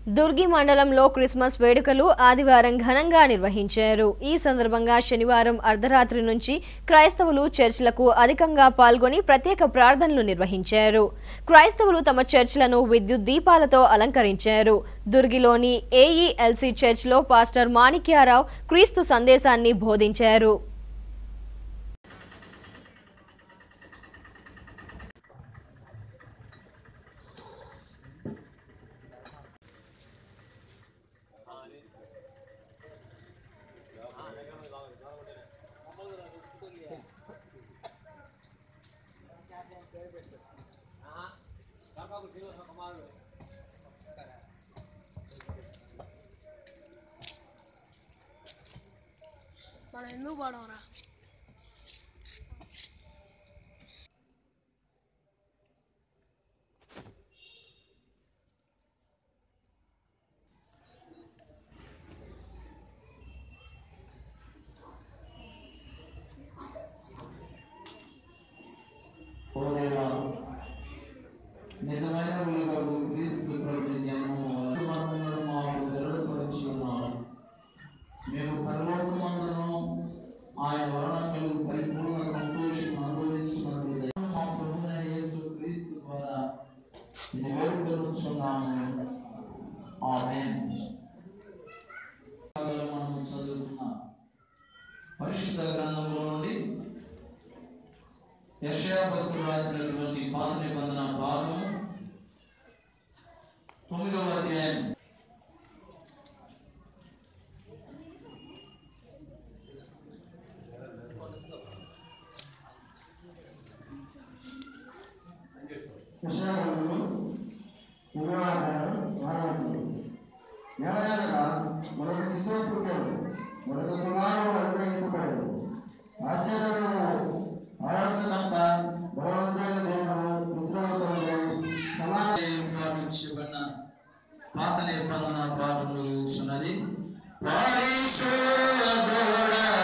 దుర్గి మండలంలో క్రిస్మస్ వేడుకలు ఆదివారం ఘనంగా నిర్వహించారు ఈ సందర్భంగా శనివారం అర్ధరాత్రి నుంచి క్రైస్తవులు చర్చిలకు అధికంగా పాల్గొని ప్రత్యేక ప్రార్థనలు నిర్వహించారు క్రైస్తవులు తమ చర్చిలను విద్యుత్ దీపాలతో అలంకరించారు దుర్గిలోని ఏఈఎల్సీ చర్చ్లో పాస్టర్ మాణిక్యారావు క్రీస్తు సందేశాన్ని బోధించారు మనం ఎందుకు పడవరా ఓ దేవా నిజమైన వెలుగు క్రీస్తు ప్రభు జన్మము మరణములను మాకు దృఢపరిచి ఉన్నారు మేము పరలోకమందును ఆయన వలన కలుగు పరిపూర్ణ సంతోషం అనుభవించుకున్నట్లు దయ- మా ప్రభువైన యేసు క్రీస్తు ద్వారా ఇది వేడుకొనుచున్నాము ఆమేన్ మనము చదువుతున్న పరిశుద్ధ గ్రంథంలో నుండి యెషయా భక్తుడు రాసినటువంటి పాత నిబంధన భాగము తొమ్మిదవ అధ్యాయం కృష్ణారాములు ఇవ్వడారు వారవచ్చు ఏమనగా మనకు శిశువు పుట్టాడు మనకు కుమారుడు అనుగ్రహింపబడాడు ఆశ్చర్యము ఆయాసకంత బలవంతుడైన దేవుడు పుత్రోత్తముడు సమాన ప్రారంభించబడిన పాత నిబంధన భాగంలో ఉన్నది పరిశుద్ధుడా